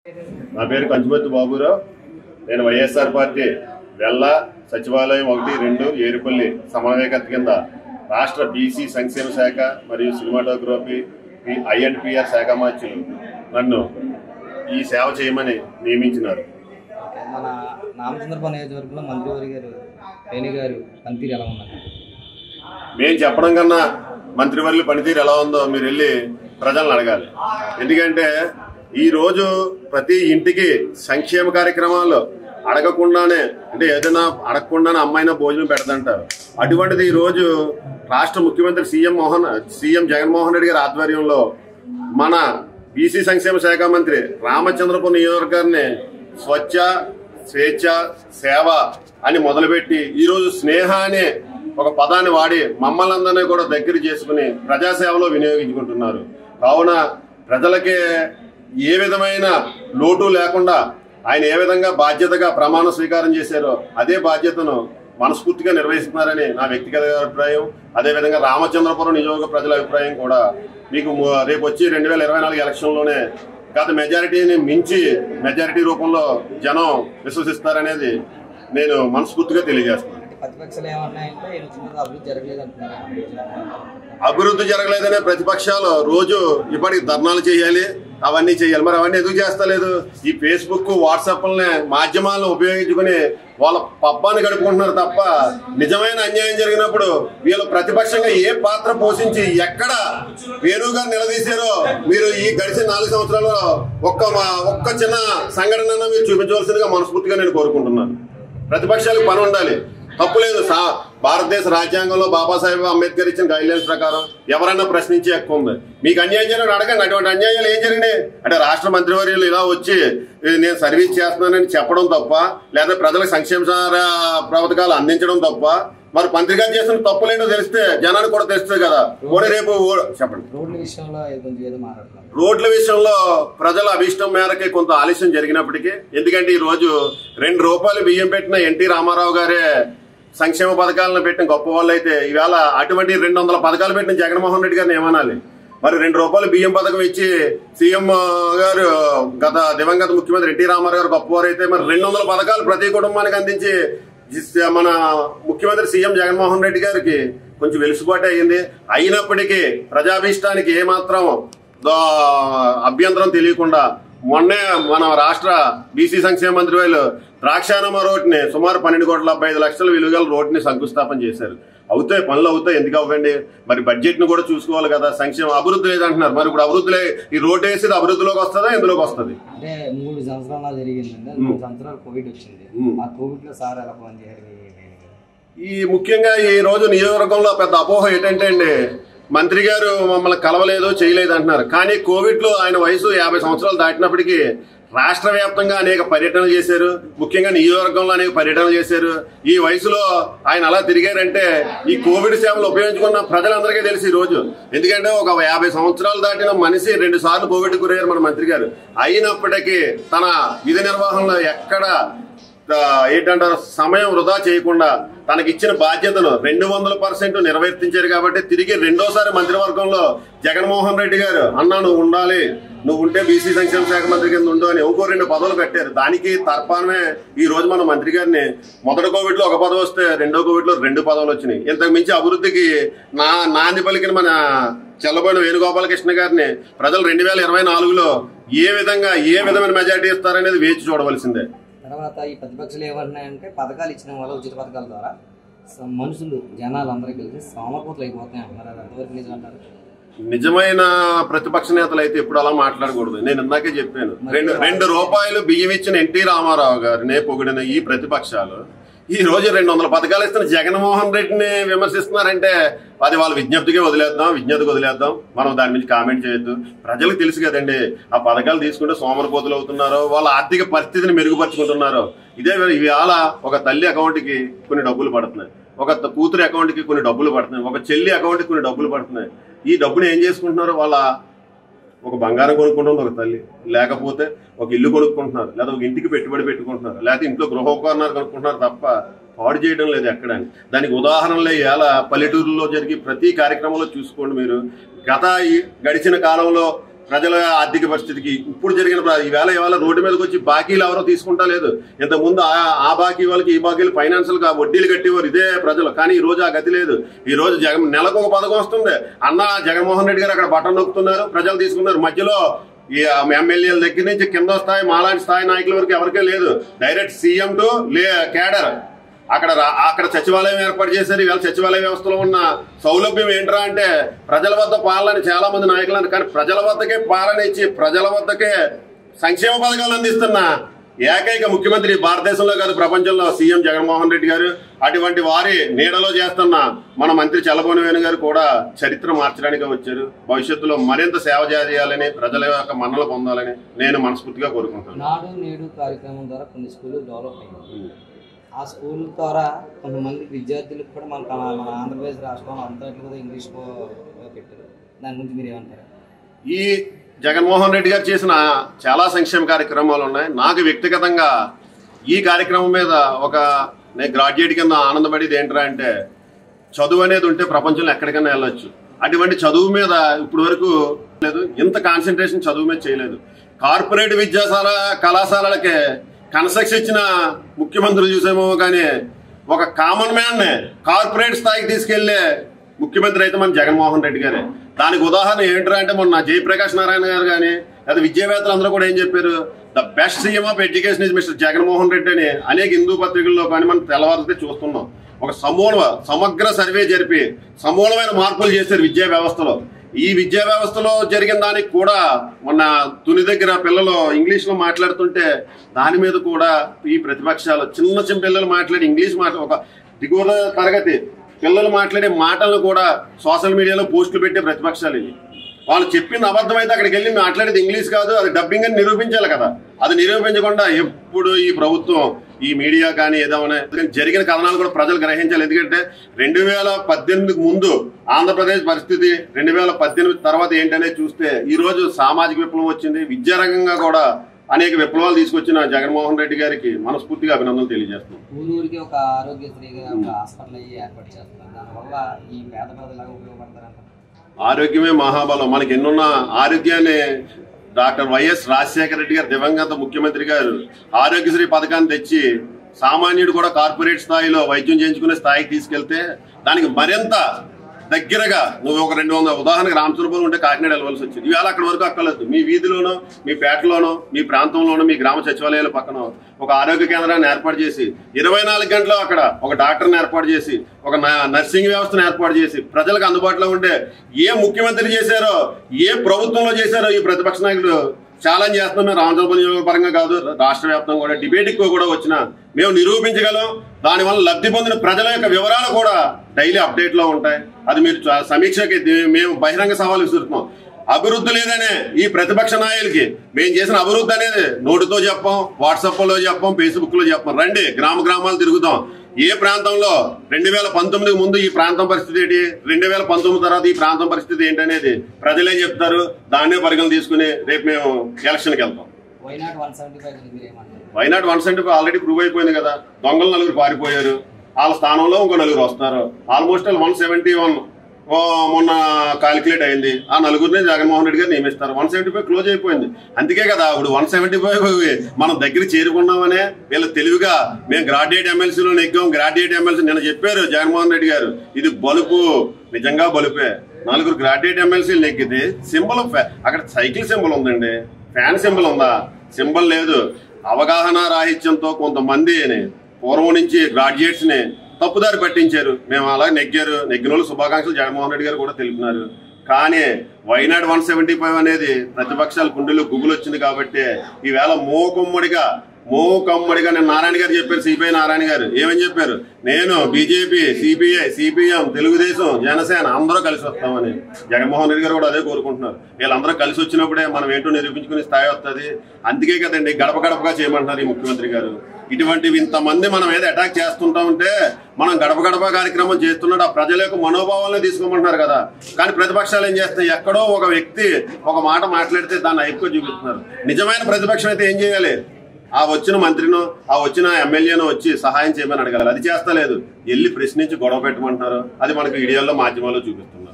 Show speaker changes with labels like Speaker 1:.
Speaker 1: నా పేరు కంచుమతి బాబురావు నేను వైఎస్ఆర్ పార్టీ వెల్ల సచివాలయం ఒకటి రెండు ఏరుపల్లి సమన్వయకర్త కింద రాష్ట్ర బీసీ సంక్షేమ శాఖ మరియు సినిమాటోగ్రఫీ ఐఎన్పిఆర్ శాఖ మార్చులు నన్ను ఈ సేవ చేయమని నియమించినారు
Speaker 2: ఓకే, మన రామచంద్రపురం నియోజకవర్గంలో మంత్రివారి గారు రేణు గారు పనితీరు ఎలా ఉన్నారు
Speaker 1: మేము చెప్పడం కన్నా మంత్రివర్యుల పనితీరు ఎలా ఉందో మీరు వెళ్ళి ప్రజలను అడగాలి ఎందుకంటే ఈ రోజు ప్రతి ఇంటికి సంక్షేమ కార్యక్రమాలు అడగకుండానే అంటే ఏదైనా అడగకుండానే అమ్మాయినా భోజనం పెడతంటారు అటువంటిది ఈ రోజు రాష్ట్ర ముఖ్యమంత్రి సీఎం మోహన్ సీఎం జగన్మోహన్ రెడ్డి గారి ఆధ్వర్యంలో మన బీసీ సంక్షేమ శాఖ మంత్రి రామచంద్రపురం నియోజకవర్గాన్ని స్వచ్ఛ స్వేచ్ఛ సేవ అని మొదలుపెట్టి ఈరోజు స్నేహ అనే ఒక పదాన్ని వాడి మమ్మల్ని అందరినీ కూడా దగ్గర చేసుకుని ప్రజాసేవలో వినియోగించుకుంటున్నారు కావున ప్రజలకి ఏ విధమైన లోటు లేకుండా ఆయన ఏ విధంగా బాధ్యతగా ప్రమాణ స్వీకారం చేశారో అదే బాధ్యతను మనస్ఫూర్తిగా నిర్వహిస్తున్నారని నా వ్యక్తిగత అభిప్రాయం అదేవిధంగా రామచంద్రపురం నియోజక ప్రజల అభిప్రాయం కూడా మీకు ము- రేపు వచ్చి రెండు వేల ఇరవై నాలుగు ఎలక్షన్లోనే గత మెజారిటీని మించి మెజారిటీ రూపంలో జనం విశ్వసిస్తారనేది నేను మనస్ఫూర్తిగా తెలియజేస్తున్నాను
Speaker 2: అంటే ప్రతిపక్షాలు ఏమన్నాయంటే ఈయన వచ్చిన తర్వాత అభివృద్ధి జరగలేదు అంటున్నారు
Speaker 1: అభివృద్ధి జరగలేదనే ప్రతిపక్షాలు రోజు ఇప్పటికి ధర్నాలు చేయాలి అవన్నీ చేయాలి మరి అవన్నీ ఎందుకు చేస్తలేదు ఈ ఫేస్బుక్ వాట్సాప్లని మాధ్యమాలను ఉపయోగించుకుని వాళ్ళ పబ్బాన్ని గడుపుకుంటున్నారు తప్ప నిజమైన అన్యాయం జరిగినప్పుడు వీళ్ళు ప్రతిపక్షంగా ఏ పాత్ర పోషించి ఎక్కడ వేణుగా నిలదీశారో మీరు ఈ గడిచిన నాలుగు సంవత్సరాల్లో ఒక్క మా- ఒక్క చిన్న సంఘటన మీరు చూపించవలసిందిగా మనస్ఫూర్తిగా నేను కోరుకుంటున్నాను ప్రతిపక్షాలకు పని ఉండాలి తప్పులేదు సా భారతదేశ రాజ్యాంగంలో బాబాసాహెబ్ అంబేద్కర్ ఇచ్చిన గైడ్ లైన్స్ ప్రకారం ఎవరైనా ప్రశ్నించే హక్కు ఉంది మీకు అన్యాయం జరిగిన అడగండి అటువంటి అన్యాయాలు ఏం జరిగినాయి అంటే రాష్ట్ర మంత్రివర్యులు ఇలా వచ్చి "ఇది నేను సర్వీస్ చేస్తున్నానని చెప్పడం తప్ప లేదా ప్రజలకు సంక్షేమ సా- పథకాలు అందించడం తప్ప మరి మంత్రి గారు చేసిన తప్పులేంటో తెలిస్తే జనానికి కూడా తెలుస్తుంది కదా పోనీ రేపు ఓ- చెప్పండి
Speaker 2: రోడ్ల విషయంలో ఏదో కొంచెం ఏదో మాట్లాడుతున్నారు
Speaker 1: రోడ్ల విషయంలో ప్రజల అభిష్టం మేరకే కొంత ఆలస్యం జరిగినప్పటికీ ఎందుకంటే ఈ రోజు రెండు రూపాయలు బియ్యం పెట్టిన ఎన్టీ రామారావు గారే సంక్షేమ పథకాలను పెట్టిన గొప్ప వాళ్ళు అయితే ఈవేళ అటువంటి రెండు వందల పథకాలు పెట్టిన జగన్మోహన్ రెడ్డి గారిని ఏమనాలి మరి రెండు రూపాయలు బియ్యం పథకం ఇచ్చి సీఎం గారు గత దివంగత ముఖ్యమంత్రి ఎన్టీ రామారావు గారు గొప్పవారు అయితే మరి రెండు వందల పథకాలు ప్రతి కుటుంబానికి అందించి జిస్- మన ముఖ్యమంత్రి సీఎం జగన్మోహన్ రెడ్డి గారికి కొంచెం వెలుసుబాటు అయ్యింది అయినప్పటికీ ప్రజాభీష్టానికి ఏమాత్రం దో- అభ్యంతరం తెలియకుండా మొన్నే మన రాష్ట్ర బీసీ సంక్షేమ మంత్రి వాళ్ళు ద్రాక్షారామ రోడ్ని సుమారు పన్నెండు కోట్ల డెబ్బై ఐదు లక్షల విలువగల రోడ్ని శంకుస్థాపన చేశారు అవుతాయి పనులు అవుతాయి ఎందుకు అవ్వండి మరి బడ్జెట్ ను కూడా చూసుకోవాలి కదా సంక్షేమ అభివృద్ధి లేదంటున్నారు మరి ఇప్పుడు అభివృద్ధి లే ఈ రోడ్ వేసేది అభివృద్ధిలోకి వస్తుందా ఎందులోకి వస్తుంది
Speaker 2: అంటే మూడు సంవత్సరాలు జరిగిందండి మూడు సంవత్సరాలు కోవిడ్ వచ్చింది ఆ కోవిడ్ లో సార్ ఎలా పనిచేయాలి
Speaker 1: ఈ ముఖ్యంగా ఈ రోజు నియోజకవర్గంలో పెద్ద అపోహ ఏంటంటే అండి మంత్రి గారు మమ్మల్ని కలవలేదు చేయలేదు అంటున్నారు కానీ కోవిడ్ లో ఆయన వయసు యాభై సంవత్సరాలు దాటినప్పటికీ రాష్ట్ర వ్యాప్తంగా అనేక పర్యటనలు చేశారు ముఖ్యంగా నియోజకవర్గంలో అనేక పర్యటనలు చేశారు ఈ వయసులో ఆయన అలా తిరిగారంటే ఈ కోవిడ్ సేవలు ఉపయోగించుకున్న ప్రజలందరికీ తెలిసి ఈ రోజు ఎందుకంటే ఒక యాభై సంవత్సరాలు దాటిన మనిషి రెండు సార్లు కోవిడ్ గురయ్యారు మన మంత్రి గారు అయినప్పటికీ తన విధి నిర్వహణలో ఎక్కడ ఆ, ఏంటంటారు సమయం వృధా చేయకుండా తనకిచ్చిన బాధ్యతను రెండు వందల పర్సెంట్ నిర్వర్తించారు కాబట్టి తిరిగి రెండోసారి మంత్రివర్గంలో జగన్మోహన్ రెడ్డి గారు అన్నా నువ్వు ఉండాలి నువ్వు ఉంటే బీసీ సంక్షేమ శాఖ మంత్రి కింద ఉండు అని ఇంకో రెండు పదవులు పెట్టారు దానికి తర్పానమే ఈ రోజు మన మంత్రి గారిని మొదటి కోవిడ్ లో ఒక పదవి వస్తే రెండో కోవిడ్ లో రెండు పదవులు వచ్చినాయి ఇంతకు మించి అభివృద్ధికి నా నాంది పలికిన మన చెల్లబోయిన వేణుగోపాలకృష్ణ గారిని ప్రజలు రెండు వేల ఇరవై నాలుగులో ఏ విధంగా ఏ విధమైన మెజార్టీ ఇస్తారనేది వేచి చూడవలసిందే
Speaker 2: తర్వాత ఈ ప్రతిపక్షాలు ఏమంటున్నాయంటే పథకాలు ఇచ్చిన వల్ల ఉచిత పథకాల ద్వారా స- మనుషులు జనాలు అందరూ కలిసి సోమరపోతులు అయిపోతున్నాయి అంటున్నారు అది ఎంతవరకు నిజం అంటారు
Speaker 1: నిజమైన ప్రతిపక్ష నేతలు అయితే ఇప్పుడు అలా మాట్లాడకూడదు నేను ఇందాకే చెప్పాను రెండు రెండు రూపాయలు బియ్యం ఇచ్చిన ఎన్టీ రామారావు గారినే పొగిడిన ఈ ప్రతిపక్షాలు ఈ రోజు రెండు వందల పథకాలు ఇస్తున్న జగన్మోహన్ రెడ్డిని విమర్శిస్తున్నారంటే అది వాళ్ళ విజ్ఞప్తికే వదిలేద్దాం విజ్ఞప్తికి వదిలేద్దాం మనం దాని నుంచి కామెంట్ చేయొద్దు ప్రజలకు తెలుసు కదండి ఆ పథకాలు తీసుకుంటే సోమరపోతులు అవుతున్నారో వాళ్ళ ఆర్థిక పరిస్థితిని మెరుగుపరుచుకుంటున్నారో ఇదే ఇవాళ ఒక తల్లి అకౌంట్కి కొన్ని డబ్బులు పడుతున్నాయి ఒక త- కూతురు అకౌంట్కి కొన్ని డబ్బులు పడుతున్నాయి ఒక చెల్లి అకౌంట్కి కొన్ని డబ్బులు పడుతున్నాయి ఈ డబ్బుని ఏం చేసుకుంటున్నారు వాళ్ళ ఒక బంగారం కొనుక్కుంటుంది ఒక తల్లి లేకపోతే ఒక ఇల్లు కొనుక్కుంటున్నారు లేదా ఒక ఇంటికి పెట్టుబడి పెట్టుకుంటున్నారు లేకపోతే ఇంట్లో గృహోపకరణాలు కొనుక్కుంటున్నారు తప్ప పాడు చేయడం లేదు ఎక్కడ అని దానికి ఉదాహరణలే ఎలా పల్లెటూరులో జరిగి ప్రతి కార్యక్రమంలో చూసుకోండి మీరు గత ఈ గడిచిన కాలంలో ప్రజల ఆర్థిక పరిస్థితికి ఇప్పుడు జరిగిన ప్ర- ఈవేళ ఇవాళ రోడ్డు మీదకి వచ్చి బాకీలు ఎవరో తీసుకుంటా లేదు ఇంతకుముందు ఆ ఆ బాకీ వాళ్ళకి ఈ బాకీలు ఫైనాన్షియల్ గా వడ్డీలు కట్టేవారు ఇదే ప్రజలు కానీ ఈ రోజు ఆ గతి లేదు ఈ రోజు జగన్ నెలకు ఒక పథకం వస్తుంది అన్న జగన్మోహన్ రెడ్డి గారు అక్కడ బటన్ నొక్కుతున్నారు ప్రజలు తీసుకున్నారు మధ్యలో ఈ ఎమ్మెల్యేల దగ్గర నుంచి కింద స్థాయి మాలాంటి స్థాయి నాయకుల వరకు ఎవరికే లేదు డైరెక్ట్ సీఎం టు లే కేడర్ అక్కడ రా- అక్కడ సచివాలయం ఏర్పాటు చేశారు ఇవాళ సచివాలయ వ్యవస్థలో ఉన్న సౌలభ్యం ఏంట్రా అంటే ప్రజల వద్ద పాలన చాలా మంది నాయకులు అంటారు కానీ ప్రజల వద్దకే పాలన ఇచ్చి ప్రజల వద్దకే సంక్షేమ పథకాలు అందిస్తున్న ఏకైక ముఖ్యమంత్రి భారతదేశంలో కాదు ప్రపంచంలో సీఎం జగన్మోహన్ రెడ్డి గారు అటువంటి వారి నీడలో చేస్తున్న మన మంత్రి చల్లబోని వేణు గారు కూడా చరిత్ర మార్చడానికి వచ్చారు భవిష్యత్తులో మరింత సేవ చేయాలని ప్రజల యొక్క మన్నలు పొందాలని నేను మనస్ఫూర్తిగా కోరుకుంటున్నాను
Speaker 2: నాడు నేడు కార్యక్రమం ద్వారా కొన్ని స్కూళ్ళు డెవలప్ అయ్యాయి ఆ స్కూల్ ద్వారా కొంతమంది విద్యార్థులకు కూడా మన మన ఆంధ్రప్రదేశ్ రాష్ట్రంలో అంతట్లో కూడా ఇంగ్లీష్ కో- పెట్టారు దాని గురించి మీరు ఏమంటారు
Speaker 1: ఈ జగన్మోహన్ రెడ్డి గారు చేసిన చాలా సంక్షేమ కార్యక్రమాలు ఉన్నాయి నాకు వ్యక్తిగతంగా ఈ కార్యక్రమం మీద ఒక నేను గ్రాడ్యుయేట్ కింద ఆనందపడేది ఏంట్రా అంటే చదువు అనేది ఉంటే ప్రపంచంలో ఎక్కడికైనా వెళ్ళొచ్చు అటువంటి చదువు మీద ఇప్పుడు వరకు లేదు ఇంత కాన్సన్ట్రేషన్ చదువు మీద చేయలేదు కార్పొరేట్ విద్యాశాల కళాశాలలకే కన్స్ట్రక్షన్ ఇచ్చిన ముఖ్యమంత్రులు చూసేమో కానీ ఒక కామన్ మ్యాన్ కార్పొరేట్ స్థాయికి తీసుకెళ్లే ముఖ్యమంత్రి అయితే మన జగన్మోహన్ రెడ్డి గారే దానికి ఉదాహరణ ఏంట్రా అంటే మొన్న జయప్రకాష్ నారాయణ గారు కానీ లేదా విద్యావేత్తలు అందరూ కూడా ఏం చెప్పారు the best CM of education is mister Jaganmohan Reddy అని అనేక హిందూ పత్రికల్లో కానీ మనం తెల్లవారితే చూస్తున్నాం ఒక సమూల సమగ్ర సర్వే జరిపి సమూలమైన మార్పులు చేశారు విద్యా వ్యవస్థలో ఈ విద్యా వ్యవస్థలో జరిగిన దానికి కూడా మొన్న తుని దగ్గర పిల్లలు ఇంగ్లీష్ లో మాట్లాడుతుంటే దాని మీద కూడా ఈ ప్రతిపక్షాలు చిన్న చిన్న పిల్లలు మాట్లాడి ఇంగ్లీష్ మాట ఒక దిగువ తరగతి పిల్లలు మాట్లాడే మాటలను కూడా సోషల్ మీడియాలో పోస్టులు పెట్టే ప్రతిపక్షాలు ఇవి వాళ్ళు చెప్పింది అబద్ధం అయితే అక్కడికి వెళ్ళి మాట్లాడేది ఇంగ్లీష్ కాదు అది డబ్బింగ్ అని నిరూపించాలి కదా అది నిరూపించకుండా ఎప్పుడు ఈ ప్రభుత్వం ఈ మీడియా కానీ ఏదైనా జరిగిన కథనాలు కూడా ప్రజలు గ్రహించాలి ఎందుకంటే రెండు వేల పద్దెనిమిదికి ముందు ఆంధ్రప్రదేశ్ పరిస్థితి రెండు వేల పద్దెనిమిది తర్వాత ఏంటనేది చూస్తే ఈ రోజు సామాజిక విప్లవం వచ్చింది విద్యారంగంగా కూడా అనేక విప్లవాలు తీసుకొచ్చిన జగన్మోహన్ రెడ్డి గారికి మనస్ఫూర్తిగా అభినందనలు తెలియజేస్తున్నాం
Speaker 2: ఊరు ఊరికి ఒక ఆరోగ్యశ్రీగా ఒక హాస్పిటల్ అయ్యి ఏర్పాటు చేస్తున్నారు దానివల్ల ఈ పేద ప్రజలకు ఉపయోగపడతారంట
Speaker 1: ఆరోగ్యమే మహాబలం మనకి ఎన్నున్న ఆరోగ్యాన్ని డాక్టర్ వైఎస్ రాజశేఖర రెడ్డి గారు దివంగత ముఖ్యమంత్రి గారు ఆరోగ్యశ్రీ పథకాన్ని తెచ్చి సామాన్యుడు కూడా కార్పొరేట్ స్థాయిలో వైద్యం చేయించుకునే స్థాయికి తీసుకెళ్తే దానికి మరింత దగ్గరగా నువ్వు ఒక రెండు వందల ఉదాహరణకు రామచంద్రపురం ఉంటే కాకినాడ వెళ్ళవలసి వచ్చింది ఇవాళ అక్కడ వరకు అక్కర్లేదు మీ వీధిలోనో మీ పేటలోనో మీ ప్రాంతంలోనో మీ గ్రామ సచివాలయాల పక్కన ఒక ఆరోగ్య కేంద్రాన్ని ఏర్పాటు చేసి ఇరవై నాలుగు గంటలు అక్కడ ఒక డాక్టర్ని ఏర్పాటు చేసి ఒక న- నర్సింగ్ వ్యవస్థను ఏర్పాటు చేసి ప్రజలకు అందుబాటులో ఉండే ఏ ముఖ్యమంత్రి చేశారో ఏ ప్రభుత్వంలో చేశారో ఈ ప్రతిపక్ష నాయకుడు ఛాలెంజ్ చేస్తున్నాం మేము రామచంద్రపురం నియోజకవర్గ పరంగా కాదు రాష్ట్ర వ్యాప్తంగా కూడా డిబేట్కి కూడా వచ్చిన మేము నిరూపించగలం దానివల్ల లబ్ధి పొందిన ప్రజల యొక్క వివరాలు కూడా డైలీ అప్డేట్ లో ఉంటాయి అది మీరు చా- సమీక్షకి ది- మేము బహిరంగ సవాలు విసురుతున్నాం అభివృద్ధి లేదనే ఈ ప్రతిపక్ష నాయకులకి మేము చేసిన అభివృద్ధి అనేది నోటితో చెప్పాం వాట్సాప్ లో చెప్పాం ఫేస్బుక్ లో చెప్పాం రండి గ్రామ గ్రామాలు తిరుగుతాం ఏ ప్రాంతంలో రెండు వేల పంతొమ్మిది ముందు ఈ ప్రాంతం పరిస్థితి ఏంటి రెండు వేల పంతొమ్మిది తర్వాత ఈ ప్రాంతం పరిస్థితి ఏంటనేది ప్రజలే చెప్తారు దాన్నే పరిగణలు తీసుకుని రేపు మేము ఎలక్షన్కి వెళ్తాం
Speaker 2: వైనాట్ వన్ సెవెంటీ ఫైవ్ గురించి మీరు ఏమంటారు
Speaker 1: వైనాట్ వన్ సెంటీ ఆల్రెడీ ప్రూవ్ అయిపోయింది కదా దొంగలు నలుగురు పారిపోయారు వాళ్ళ స్థానంలో ఇంకో నలుగురు వస్తారు ఆల్మోస్ట్ వన్ సెవెంటీ వన్ మొన్న కాలిక్యులేట్ అయింది ఆ నలుగురిని జగన్మోహన్ రెడ్డి గారు నియమిస్తారు వన్ సెవెంటీ ఫైవ్ క్లోజ్ అయిపోయింది అందుకే కదా ఇప్పుడు వన్ సెవెంటీ ఫైవ్ మనం దగ్గర చేరుకున్నామనే వీళ్ళు తెలివిగా మేము గ్రాడ్యుయేట్ ఎమ్మెల్సీలో నెగ్గాం గ్రాడ్యుయేట్ ఎమ్మెల్సీ నిన్న చెప్పారు జగన్మోహన్ రెడ్డి గారు ఇది బలుపు నిజంగా బలుపే నలుగురు గ్రాడ్యుయేట్ ఎమ్మెల్సీలు నెగ్గితే సింబల్ అక్కడ సైకిల్ సింబల్ ఉందండి ఫ్యాన్ సింబల్ ఉందా సింబల్ లేదు అవగాహన రాహిత్యంతో కొంతమందిని పూర్వం నుంచి గ్రాడ్యుయేట్స్ ని తప్పుదారి పట్టించారు మేము అలా నెగ్గారు నెగ్గిన వాళ్ళు శుభాకాంక్షలు జగన్మోహన్ రెడ్డి గారు కూడా తెలిపినారు కానీ వైనాడ్ వన్ సెవెంటీ ఫైవ్ అనేది ప్రతిపక్షాల గుండెల్లో గుబులు వచ్చింది కాబట్టి ఈవేళ మోకమ్మడిగా మోకమ్మడిగా నేను నారాయణ గారు చెప్పారు సిపిఐ నారాయణ గారు ఏమని చెప్పారు నేను BJP CPI CPM Telugu Desam Janasena అందరూ కలిసి వస్తామని జగన్మోహన్ రెడ్డి గారు కూడా అదే కోరుకుంటున్నారు వీళ్ళందరూ కలిసి వచ్చినప్పుడే మనం ఏంటో నిరూపించుకునే స్థాయి వస్తుంది అందుకే కదండి గడప గడపగా చేయమంటున్నారు ఈ ముఖ్యమంత్రి గారు ఇటువంటివి ఇంతమంది మనం ఏదో అటాక్ చేస్తుంటా ఉంటే మనం గడప గడప కార్యక్రమం చేస్తున్నాడు ఆ ప్రజల యొక్క మనోభావాలను తీసుకోమంటున్నారు కదా కానీ ప్రతిపక్షాలు ఏం చేస్తాయి ఎక్కడో ఒక వ్యక్తి ఒక మాట మాట్లాడితే దాన్ని ఎక్కువ చూపిస్తున్నారు నిజమైన ప్రతిపక్షం అయితే ఏం చేయాలి ఆ వచ్చిన మంత్రినో ఆ వచ్చిన ఎమ్మెల్యేనో వచ్చి సహాయం చేయమని అడగాలి అది చేస్తలేదు వెళ్ళి ప్రశ్నించి గొడవ పెట్టమంటున్నారు అది మనకు వీడియోలో మాధ్యమాల్లో చూపిస్తున్నారు